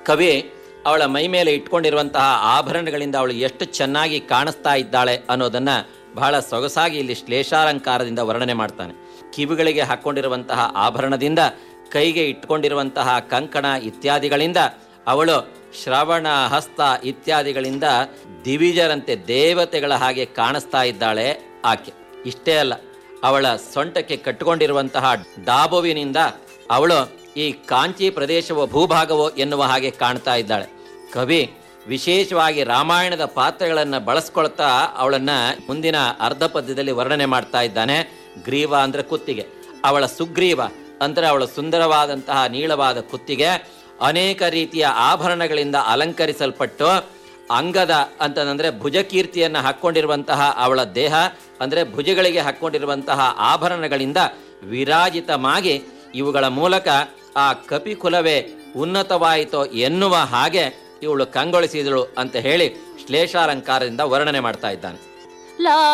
ಕವಿ ಅವಳ ಮೈ ಮೇಲೆ ಇಟ್ಕೊಂಡಿರುವಂತಹ ಆಭರಣಗಳಿಂದ ಅವಳು ಎಷ್ಟು ಚೆನ್ನಾಗಿ ಕಾಣಿಸ್ತಾ ಇದ್ದಾಳೆ ಅನ್ನೋದನ್ನ ಬಹಳ ಸೊಗಸಾಗಿ ಇಲ್ಲಿ ಶ್ಲೇಷಾಲಂಕಾರದಿಂದ ವರ್ಣನೆ ಮಾಡ್ತಾನೆ ಕಿವಿಗಳಿಗೆ ಹಾಕೊಂಡಿರುವಂತಹ ಆಭರಣದಿಂದ ಕೈಗೆ ಇಟ್ಕೊಂಡಿರುವಂತಹ ಕಂಕಣ ಇತ್ಯಾದಿಗಳಿಂದ ಅವಳು ಶ್ರವಣ ಹಸ್ತ ಇತ್ಯಾದಿಗಳಿಂದ ದಿವಿಜರಂತೆ ದೇವತೆಗಳ ಹಾಗೆ ಕಾಣಿಸ್ತಾ ಇದ್ದಾಳೆ ಆಕೆ ಇಷ್ಟೇ ಅಲ್ಲ ಅವಳ ಸೊಂಟಕ್ಕೆ ಕಟ್ಟಿಕೊಂಡಿರುವಂತಹ ಡಾಬುವಿನಿಂದ ಅವಳು ಈ ಕಾಂಚಿ ಪ್ರದೇಶವೋ ಭೂಭಾಗವೋ ಎನ್ನುವ ಹಾಗೆ ಕಾಣ್ತಾ ಇದ್ದಾಳೆ ಕವಿ ವಿಶೇಷವಾಗಿ ರಾಮಾಯಣದ ಪಾತ್ರಗಳನ್ನು ಬಳಸ್ಕೊಳ್ತಾ ಅವಳನ್ನ ಮುಂದಿನ ಅರ್ಧ ಪದ್ಯದಲ್ಲಿ ವರ್ಣನೆ ಮಾಡ್ತಾ ಇದ್ದಾನೆ ಗ್ರೀವ ಅಂದ್ರೆ ಕುತ್ತಿಗೆ ಅವಳ ಸುಗ್ರೀವ ಅಂದ್ರೆ ಅವಳ ಸುಂದರವಾದಂತಹ ನೀಳವಾದ ಕುತ್ತಿಗೆ ಅನೇಕ ರೀತಿಯ ಆಭರಣಗಳಿಂದ ಅಲಂಕರಿಸಲ್ಪಟ್ಟು ಅಂಗದ ಅಂತಂದ್ರೆ ಭುಜಕೀರ್ತಿಯನ್ನು ಹಾಕ್ಕೊಂಡಿರುವಂತಹ ಅವಳ ದೇಹ ಅಂದ್ರೆ ಭುಜಗಳಿಗೆ ಹಾಕ್ಕೊಂಡಿರುವಂತಹ ಆಭರಣಗಳಿಂದ ವಿರಾಜಿತವಾಗಿ ಇವುಗಳ ಮೂಲಕ ಆ ಕಪಿಕುಲವೇ ಉನ್ನತವಾಯಿತೋ ಎನ್ನುವ ಹಾಗೆ ಇವಳು ಕಂಗೊಳಿಸಿದಳು ಅಂತ ಹೇಳಿ ಶ್ಲೇಷಾಲಂಕಾರದಿಂದ ವರ್ಣನೆ ಮಾಡ್ತಾ ಇದ್ದಾನೆ ಲಾ